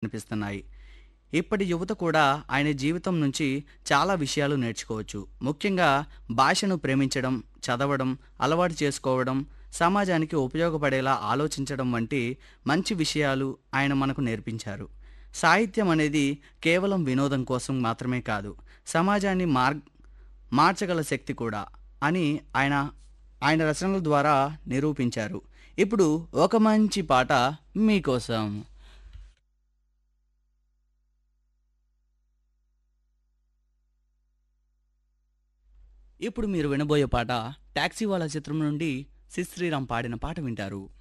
కనిపిస్తున్నాయి ఇప్పటి యువత కూడా ఆయన జీవితం నుంచి చాలా విషయాలు నేర్చుకోవచ్చు ముఖ్యంగా భాషను ప్రేమించడం చదవడం అలవాటు చేసుకోవడం సమాజానికి ఉపయోగపడేలా ఆలోచించడం వంటి మంచి విషయాలు ఆయన మనకు నేర్పించారు సాహిత్యం అనేది కేవలం వినోదం కోసం మాత్రమే కాదు సమాజాన్ని మార్ మార్చగల శక్తి కూడా అని ఆయన ఆయన రచనల ద్వారా నిరూపించారు ఇప్పుడు ఒక మంచి పాట మీకోసం ఇప్పుడు మీరు వినబోయే పాట టాక్సీ వాళ్ళ చిత్రం నుండి శ్రీరామ్ పాడిన పాట వింటారు